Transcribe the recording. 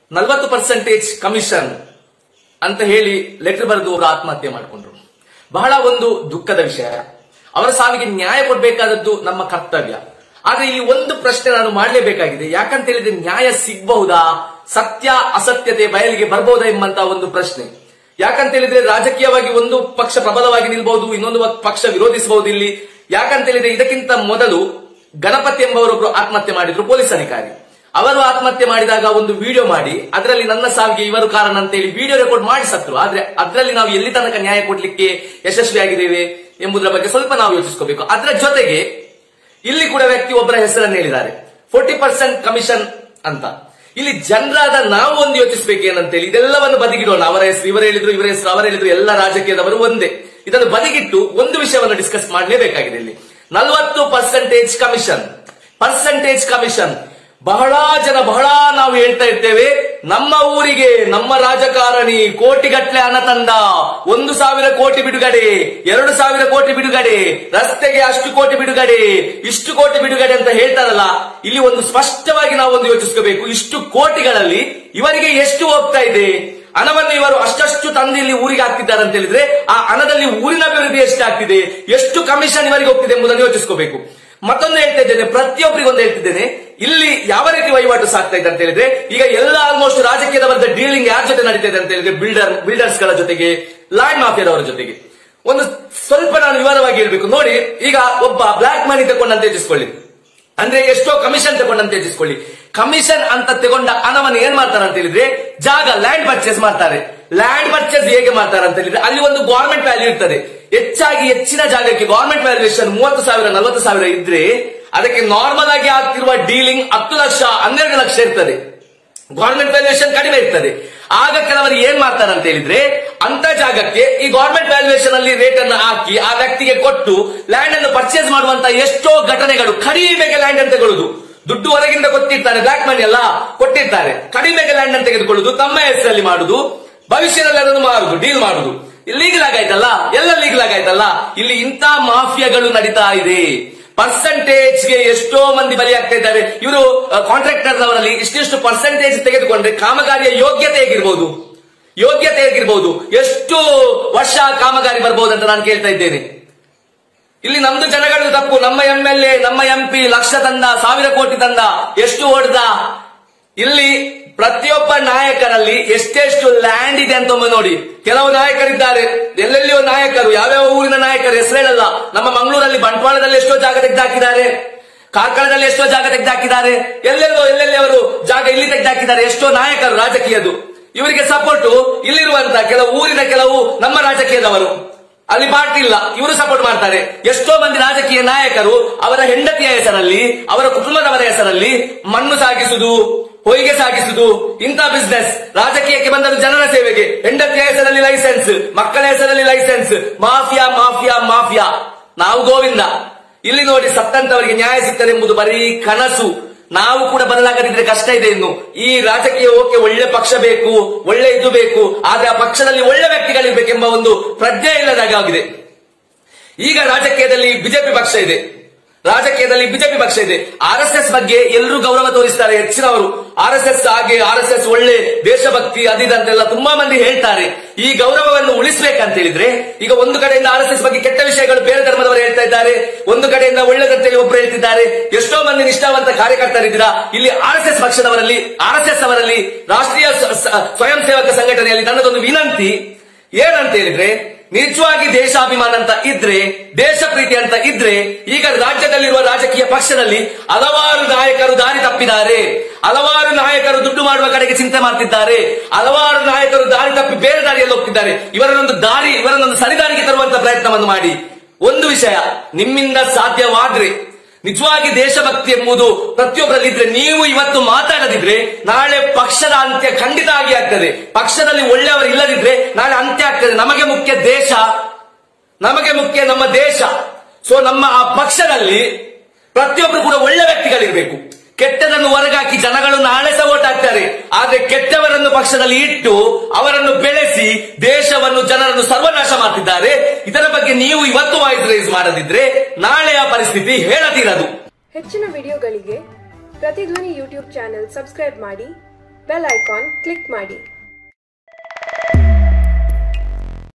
ನಲವತ್ತು percentage commission ಅಂತ ಹೇಳಿ ಲೆಟರ್ ಬರೆದು ಅವರು ಆತ್ಮಹತ್ಯೆ ಮಾಡಿಕೊಂಡ್ರು ಬಹಳ ಒಂದು ದುಃಖದ ವಿಷಯ ಅವರ ಸಾವಿಗೆ ನ್ಯಾಯ ಕೊಡಬೇಕಾದದ್ದು ನಮ್ಮ ಕರ್ತವ್ಯ ಆದ್ರೆ ಇಲ್ಲಿ ಒಂದು ಪ್ರಶ್ನೆ ನಾನು ಮಾಡಲೇಬೇಕಾಗಿದೆ ಯಾಕಂತ ಹೇಳಿದ್ರೆ ನ್ಯಾಯ ಸಿಗಬಹುದಾ ಸತ್ಯ ಅಸತ್ಯತೆ ಬಯಲಿಗೆ ಬರಬಹುದಾ ಎಂಬಂತ ಒಂದು ಪ್ರಶ್ನೆ ಯಾಕಂತ ಹೇಳಿದ್ರೆ ರಾಜಕೀಯವಾಗಿ ಒಂದು ಪಕ್ಷ ಪ್ರಬಲವಾಗಿ ನಿಲ್ಬಹುದು ಇನ್ನೊಂದು ಪಕ್ಷ ವಿರೋಧಿಸಬಹುದು ಇಲ್ಲಿ ಯಾಕಂತ ಹೇಳಿದ್ರೆ ಇದಕ್ಕಿಂತ ಮೊದಲು ಗಣಪತಿ ಎಂಬವರೊಬ್ರು ಆತ್ಮಹತ್ಯೆ ಮಾಡಿದ್ರು ಪೊಲೀಸ್ ಅಧಿಕಾರಿ ಅವರು ಆತ್ಮಹತ್ಯೆ ಮಾಡಿದಾಗ ಒಂದು ವಿಡಿಯೋ ಮಾಡಿ ಅದರಲ್ಲಿ ನನ್ನ ಸಾವಿಗೆ ಇವರು ಕಾರಣ ಅಂತ ಹೇಳಿ ವಿಡಿಯೋ ರೆಕಾರ್ಡ್ ಮಾಡಿ ಸತ್ರು ಆದ್ರೆ ಅದರಲ್ಲಿ ನಾವು ಎಲ್ಲಿ ತನಕ ನ್ಯಾಯ ಕೊಡ್ಲಿಕ್ಕೆ ಯಶಸ್ವಿಯಾಗಿದ್ದೇವೆ ಎಂಬುದರ ಬಗ್ಗೆ ಸ್ವಲ್ಪ ನಾವು ಯೋಚಿಸ್ಕೋಬೇಕು ಅದರ ಜೊತೆಗೆ ಇಲ್ಲಿ ಕೂಡ ವ್ಯಕ್ತಿ ಒಬ್ಬರ ಹೆಸರನ್ನು ಹೇಳಿದ್ದಾರೆ ಫೋರ್ಟಿ ಪರ್ಸೆಂಟ್ ಕಮಿಷನ್ ಅಂತ ಇಲ್ಲಿ ಜನರಾದ ನಾವು ಒಂದು ಯೋಚಿಸಬೇಕು ಏನಂತೇಳಿ ಇದೆಲ್ಲವನ್ನು ಬದಿಗಿಡೋಣ ಅವರ ಹೆಸರು ಇವರ ಹೇಳಿದ್ರು ಇವರ ಹೆಸರು ಅವರ ಹೇಳಿದ್ರು ಎಲ್ಲ ರಾಜಕೀಯದವರು ಒಂದೇ ಇದನ್ನು ಬದಿಗಿಟ್ಟು ಒಂದು ವಿಷಯವನ್ನು ಡಿಸ್ಕಸ್ ಮಾಡಲೇಬೇಕಾಗಿದೆ ಇಲ್ಲಿ ನಲವತ್ತು ಪರ್ಸೆಂಟೇಜ್ ಕಮಿಷನ್ ಪರ್ಸೆಂಟೇಜ್ ಕಮಿಷನ್ ಬಹಳ ಜನ ಬಹಳ ನಾವು ಹೇಳ್ತಾ ಇರ್ತೇವೆ ನಮ್ಮ ಊರಿಗೆ ನಮ್ಮ ರಾಜಕಾರಣಿ ಕೋಟಿಗಟ್ಲೆ ಹಣ ತಂದ ಒಂದು ಸಾವಿರ ಕೋಟಿ ಬಿಡುಗಡೆ ಎರಡು ಸಾವಿರ ಕೋಟಿ ಬಿಡುಗಡೆ ರಸ್ತೆಗೆ ಅಷ್ಟು ಕೋಟಿ ಬಿಡುಗಡೆ ಇಷ್ಟು ಕೋಟಿ ಬಿಡುಗಡೆ ಅಂತ ಹೇಳ್ತಾರಲ್ಲ ಇಲ್ಲಿ ಒಂದು ಸ್ಪಷ್ಟವಾಗಿ ನಾವು ಒಂದು ಯೋಚಿಸ್ಕೋಬೇಕು ಇಷ್ಟು ಕೋಟಿಗಳಲ್ಲಿ ಇವರಿಗೆ ಎಷ್ಟು ಹೋಗ್ತಾ ಇದೆ ಹಣವನ್ನು ಇವರು ಅಷ್ಟಷ್ಟು ತಂದು ಇಲ್ಲಿ ಊರಿಗೆ ಹಾಕ್ತಿದ್ದಾರೆ ಅಂತ ಹೇಳಿದ್ರೆ ಆ ಹಣದಲ್ಲಿ ಊರಿನ ಅಭಿವೃದ್ಧಿ ಎಷ್ಟಾಗ್ತಿದೆ ಎಷ್ಟು ಕಮಿಷನ್ ಇವರಿಗೆ ಹೋಗ್ತಿದೆ ಎಂಬುದನ್ನು ಯೋಚಿಸ್ಕೋಬೇಕು ಮತ್ತೊಂದು ಹೇಳ್ತಾ ಇದ್ದೇನೆ ಪ್ರತಿಯೊಬ್ಬರಿಗೂ ಒಂದು ಹೇಳ್ತಿದ್ದೇನೆ ಇಲ್ಲಿ ಯಾವ ರೀತಿ ವಹಿವಾಟು ಸಾಕ್ತಾ ಇದೆ ಅಂತ ಹೇಳಿದ್ರೆ ಈಗ ಎಲ್ಲ ಆಲ್ಮೋಸ್ಟ್ ರಾಜಕೀಯದ ವರ್ಗ ಡೀಲಿಂಗ್ ಯಾರ ಜೊತೆ ನಡೀತಾ ಇದೆ ಅಂತ ಹೇಳಿದ್ರೆ ಬಿಲ್ಡರ್ ಬಿಲ್ಡರ್ಸ್ ಗಳ ಜೊತೆಗೆ ಲ್ಯಾಂಡ್ ಮಾಫಿಯಾದವರ ಜೊತೆಗೆ ಒಂದು ಸ್ವಲ್ಪ ನಾನು ವಿವರವಾಗಿ ಹೇಳ್ಬೇಕು ನೋಡಿ ಈಗ ಒಬ್ಬ ಬ್ಲಾಕ್ ಮನಿ ತಗೊಂಡಂತ ಯೋಚಿಸ್ಕೊಳ್ಳಿ ಅಂದ್ರೆ ಎಷ್ಟೋ ಕಮಿಷನ್ ತಗೊಂಡಂತ ಯೋಚಿಸ್ಕೊಳ್ಳಿ ಕಮಿಷನ್ ಅಂತ ತಗೊಂಡ ಹಣವನ್ನು ಏನ್ ಮಾಡ್ತಾರೆ ಅಂತ ಹೇಳಿದ್ರೆ ಜಾಗ ಲ್ಯಾಂಡ್ ಪರ್ಚೇಸ್ ಮಾಡ್ತಾರೆ ಲ್ಯಾಂಡ್ ಪರ್ಚೇಸ್ ಹೇಗೆ ಮಾಡ್ತಾರೆ ಅಂತ ಹೇಳಿದ್ರೆ ಅಲ್ಲಿ ಒಂದು ಗವರ್ಮೆಂಟ್ ವ್ಯಾಲ್ಯೂ ಇರ್ತದೆ ಹೆಚ್ಚಾಗಿ ಹೆಚ್ಚಿನ ಜಾಗಕ್ಕೆ ಗವರ್ಮೆಂಟ್ ವ್ಯಾಲ್ಯೂಯೇಷನ್ ಮೂವತ್ತು ಸಾವಿರ ನಲವತ್ತು ಸಾವಿರ ಇದ್ರೆ ಅದಕ್ಕೆ ನಾರ್ಮಲ್ ಆಗಿ ಆಗ್ತಿರುವ ಡೀಲಿಂಗ್ ಹತ್ತು ಲಕ್ಷ ಹನ್ನೆರಡು ಲಕ್ಷ ಇರ್ತದೆ ಗವರ್ಮೆಂಟ್ ವ್ಯಾಲ್ಯೂಯೇಷನ್ ಕಡಿಮೆ ಇರ್ತದೆ ಆಗ ಕೆಲವರು ಏನ್ ಮಾಡ್ತಾರೆ ಅಂತ ಹೇಳಿದ್ರೆ ಅಂತ ಜಾಗಕ್ಕೆ ಈ ಗವರ್ಮೆಂಟ್ ವ್ಯಾಲ್ಯೂಯೇಷನ್ ಅಲ್ಲಿ ರೇಟ್ ಅನ್ನು ಹಾಕಿ ಆ ವ್ಯಕ್ತಿಗೆ ಕೊಟ್ಟು ಲ್ಯಾಂಡ್ ಅನ್ನು ಪರ್ಚೇಸ್ ಮಾಡುವಂತ ಎಷ್ಟೋ ಘಟನೆಗಳು ಕಡಿಮೆಗೆ ಲ್ಯಾಂಡ್ ಅಂತ ತಗೊಳ್ಳುದು ದುಡ್ಡು ಹೊರಗಿಂದ ಕೊಟ್ಟಿರ್ತಾರೆ ಬ್ಲಾಕ್ ಮನಿ ಎಲ್ಲ ಕೊಟ್ಟಿರ್ತಾರೆ ಕಡಿಮೆಗೆ ಲ್ಯಾಂಡ್ ಅನ್ನು ತೆಗೆದುಕೊಳ್ಳುದು ತಮ್ಮ ಹೆಸರಲ್ಲಿ ಮಾಡುದು ಭವಿಷ್ಯದಲ್ಲಿ ಅದನ್ನು ಮಾರುದು ಡೀಲ್ ಮಾಡುದು ಲೀಗಲ್ ಆಗಾಯ್ತಲ್ಲ ಎಲ್ಲ ಲೀಗಲ್ ಆಗಾಯ್ತಲ್ಲ ಇಲ್ಲಿ ಇಂಥ ಮಾಫಿಯಾಗಳು ನಡೀತಾ ಇದೆ ಪರ್ಸೆಂಟೇಜ್ ಗೆ ಎಷ್ಟೋ ಮಂದಿ ಬಲಿಯಾಗ್ತಾ ಇದ್ದಾರೆ ಇವರು ಕಾಂಟ್ರಾಕ್ಟರ್ ಅವರಲ್ಲಿ ಇಷ್ಟಿಷ್ಟು ಪರ್ಸೆಂಟೇಜ್ ತೆಗೆದುಕೊಂಡ್ರೆ ಕಾಮಗಾರಿಯ ಯೋಗ್ಯತೆ ಹೇಗಿರ್ಬೋದು ಯೋಗ್ಯತೆ ಹೇಗಿರ್ಬೋದು ಎಷ್ಟು ವರ್ಷ ಕಾಮಗಾರಿ ಬರ್ಬೋದು ಅಂತ ನಾನು ಕೇಳ್ತಾ ಇದ್ದೇನೆ ಇಲ್ಲಿ ನಮ್ದು ಜನಗಳು ತಪ್ಪು ನಮ್ಮ ಎಂ ಎಲ್ ಎ ನಮ್ಮ ಎಂ ಪಿ ಲಕ್ಷ ತಂದ ಸಾವಿರ ಕೋಟಿ ತಂದ ಎಷ್ಟು ಹೊಡೆದ ಇಲ್ಲಿ ಪ್ರತಿಯೊಬ್ಬ ನಾಯಕರಲ್ಲಿ ಎಷ್ಟೆಷ್ಟು ಲ್ಯಾಂಡ್ ಇದೆ ಅಂತ ಒಮ್ಮೆ ನೋಡಿ ಕೆಲವು ನಾಯಕರಿದ್ದಾರೆ ಎಲ್ಲೆಲ್ಲಿಯೋ ನಾಯಕರು ಯಾವ್ಯಾವ ಊರಿನ ನಾಯಕರು ಹೆಸರೇಳಲ್ಲ ನಮ್ಮ ಮಂಗಳೂರಲ್ಲಿ ಬಂಟ್ವಾಳದಲ್ಲಿ ಎಷ್ಟೋ ಜಾಗ ತೆಗೆದಾಕಿದ್ದಾರೆ ಕಾರ್ಕಳದಲ್ಲಿ ಎಷ್ಟೋ ಜಾಗ ತೆಗೆದಾಕಿದ್ದಾರೆ ಎಲ್ಲೆಲ್ಲೋ ಎಲ್ಲೆಲ್ಲಿ ಅವರು ಜಾಗ ಇಲ್ಲಿ ತೆಗೆದಾಕಿದ್ದಾರೆ ಎಷ್ಟೋ ನಾಯಕರು ರಾಜಕೀಯದು ಇವರಿಗೆ ಸಪೋರ್ಟ್ ಇಲ್ಲಿರುವಂತ ಕೆಲವು ಊರಿನ ಕೆಲವು ನಮ್ಮ ರಾಜಕೀಯದವರು ಅಲ್ಲಿ ಪಾರ್ಟಿ ಇಲ್ಲ ಇವರು ಸಪೋರ್ಟ್ ಮಾಡ್ತಾರೆ ಎಷ್ಟೋ ಮಂದಿ ರಾಜಕೀಯ ನಾಯಕರು ಅವರ ಹೆಂಡತಿಯ ಹೆಸರಲ್ಲಿ ಅವರ ಕುಟುಂಬದವರ ಹೆಸರಲ್ಲಿ ಮಣ್ಣು ಸಾಗಿಸುವುದು ಹೊಯ್ಗೆ ಸಾಗಿಸುವುದು ಇಂಥ ಬಿಸ್ನೆಸ್ ರಾಜಕೀಯಕ್ಕೆ ಬಂದರು ಜನರ ಸೇವೆಗೆ ಹೆಂಡತಿಯ ಹೆಸರಲ್ಲಿ ಲೈಸೆನ್ಸ್ ಮಕ್ಕಳ ಹೆಸರಲ್ಲಿ ಲೈಸೆನ್ಸ್ ಮಾಫಿಯಾ ಮಾಫಿಯಾ ಮಾಫಿಯಾ ನಾವು ಗೋವಿಂದ ಇಲ್ಲಿ ನೋಡಿ ಸತ್ತಂತವರಿಗೆ ನ್ಯಾಯ ಸಿಗ್ತದೆ ಎಂಬುದು ಬರೀ ಕನಸು ನಾವು ಕೂಡ ಬದಲಾಗದಿದ್ರೆ ಕಷ್ಟ ಇದೆ ಇನ್ನು ಈ ರಾಜಕೀಯ ಓಕೆ ಒಳ್ಳೆ ಪಕ್ಷ ಬೇಕು ಒಳ್ಳೆ ಇದು ಬೇಕು ಆದ್ರೆ ಆ ಪಕ್ಷದಲ್ಲಿ ಒಳ್ಳೆ ವ್ಯಕ್ತಿಗಳಿರ್ಬೇಕೆಂಬ ಒಂದು ಪ್ರಜ್ಞೆ ಇಲ್ಲದಾಗಿದೆ ಈಗ ರಾಜಕೀಯದಲ್ಲಿ ಬಿಜೆಪಿ ಪಕ್ಷ ಇದೆ ರಾಜಕೀಯದಲ್ಲಿ ಬಿಜೆಪಿ ಪಕ್ಷ ಇದೆ ಆರ್ ಎಸ್ ಎಸ್ ಬಗ್ಗೆ ಎಲ್ಲರೂ ಗೌರವ ತೋರಿಸ್ತಾರೆ ಹೆಚ್ಚಿನವರು ಆರ್ ಎಸ್ ಎಸ್ ಹಾಗೆ ಆರ್ ಎಸ್ ಎಸ್ ಒಳ್ಳೆ ದೇಶಭಕ್ತಿ ಅದಿದಂತೆಲ್ಲ ತುಂಬಾ ಮಂದಿ ಹೇಳ್ತಾರೆ ಈ ಗೌರವವನ್ನು ಉಳಿಸ್ಬೇಕಂತ ಹೇಳಿದ್ರೆ ಈಗ ಒಂದು ಕಡೆಯಿಂದ ಆರ್ ಎಸ್ ಎಸ್ ಬಗ್ಗೆ ಕೆಟ್ಟ ವಿಷಯಗಳು ಬೇರೆ ಧರ್ಮದವರು ಹೇಳ್ತಾ ಇದ್ದಾರೆ ಒಂದು ಕಡೆಯಿಂದ ಒಳ್ಳೆದಂತೇಳಿ ಒಬ್ರು ಹೇಳ್ತಿದ್ದಾರೆ ಎಷ್ಟೋ ಮಂದಿ ನಿಷ್ಠಾವಂತ ಕಾರ್ಯಕರ್ತರಿದ್ದೀರಾ ಇಲ್ಲಿ ಆರ್ ಎಸ್ ಎಸ್ ಪಕ್ಷದವರಲ್ಲಿ ಆರ್ ಎಸ್ ಎಸ್ ಅವರಲ್ಲಿ ರಾಷ್ಟ್ರೀಯ ಸ- ಸ- ಸ್ವಯಂ ಸೇವಕ ಸಂಘಟನೆಯಲ್ಲಿ ನನ್ನದೊಂದು ವಿನಂತಿ ಏನಂತ ಹೇಳಿದ್ರೆ ನಿಜವಾಗಿ ದೇಶಾಭಿಮಾನ ಅಂತ ಇದ್ರೆ ದೇಶ ಪ್ರೀತಿ ಅಂತ ಇದ್ರೆ ಈಗ ರಾಜ್ಯದಲ್ಲಿರುವ ರಾಜಕೀಯ ಪಕ್ಷದಲ್ಲಿ ಹಲವಾರು ನಾಯಕರು ದಾರಿ ತಪ್ಪಿದ್ದಾರೆ ಹಲವಾರು ನಾಯಕರು ದುಡ್ಡು ಮಾಡುವ ಕಡೆಗೆ ಚಿಂತೆ ಮಾಡ್ತಿದ್ದಾರೆ ಹಲವಾರು ನಾಯಕರು ದಾರಿ ತಪ್ಪಿ ಬೇರೆ ದಾರಿಯಲ್ಲಿ ಹೋಗ್ತಿದ್ದಾರೆ ಇವರನ್ನೊಂದು ದಾರಿ ಇವರನ್ನೊಂದು ಸರಿದಾರಿಗೆ ತರುವಂತ ಪ್ರಯತ್ನವನ್ನು ಮಾಡಿ ಒಂದು ವಿಷಯ ನಿಮ್ಮಿಂದ ಸಾಧ್ಯವಾದ್ರೆ ನಿಜವಾಗಿ ದೇಶಭಕ್ತಿ ಎಂಬುದು ಪ್ರತಿಯೊಬ್ಬರಲ್ಲಿ ಇದ್ರೆ ನೀವು ಇವತ್ತು ಮಾತಾಡದಿದ್ರೆ ನಾಳೆ ಪಕ್ಷದ ಅಂತ್ಯ ಖಂಡಿತ ಆಗಿ ಆಗ್ತದೆ ಪಕ್ಷದಲ್ಲಿ ಒಳ್ಳೆಯವರು ಇಲ್ಲದಿದ್ರೆ ನಾಳೆ ಅಂತ್ಯ ಆಗ್ತದೆ ನಮಗೆ ಮುಖ್ಯ ದೇಶ ನಮಗೆ ಮುಖ್ಯ ನಮ್ಮ ದೇಶ ಸೊ ನಮ್ಮ ಆ ಪಕ್ಷದಲ್ಲಿ ಪ್ರತಿಯೊಬ್ಬರು ಕೂಡ ಒಳ್ಳೆ ವ್ಯಕ್ತಿಗಳಿರ್ಬೇಕು ಕೆಟ್ಟದನ್ನು ಹೊರಗಾಕಿ ಜನಗಳು ನಾಳೆ ಸಹ ಓಟ್ ಹಾಕ್ತಾರೆ ಆದ್ರೆ ಕೆಟ್ಟವರನ್ನು ಪಕ್ಷದಲ್ಲಿ ಇಟ್ಟು ಅವರನ್ನು ಬೆಳೆಸಿ ದೇಶವನ್ನು ಜನರನ್ನು ಸರ್ವನಾಶ ಮಾಡ್ತಿದ್ದಾರೆ ಇದರ ಬಗ್ಗೆ ನೀವು ಇವತ್ತು ವಾಯ್ಸ್ ರೈಸ್ ಮಾಡದಿದ್ರೆ ನಾಳೆಯ ಪರಿಸ್ಥಿತಿ ಹೇಳದಿರದು ಹೆಚ್ಚಿನ ವಿಡಿಯೋಗಳಿಗೆ ಪ್ರತಿಧ್ವನಿ ಯೂಟ್ಯೂಬ್ ಚಾನೆಲ್ ಸಬ್ಸ್ಕ್ರೈಬ್ ಮಾಡಿ ಬೆಲ್ ಐಕಾನ್ ಕ್ಲಿಕ್ ಮಾಡಿ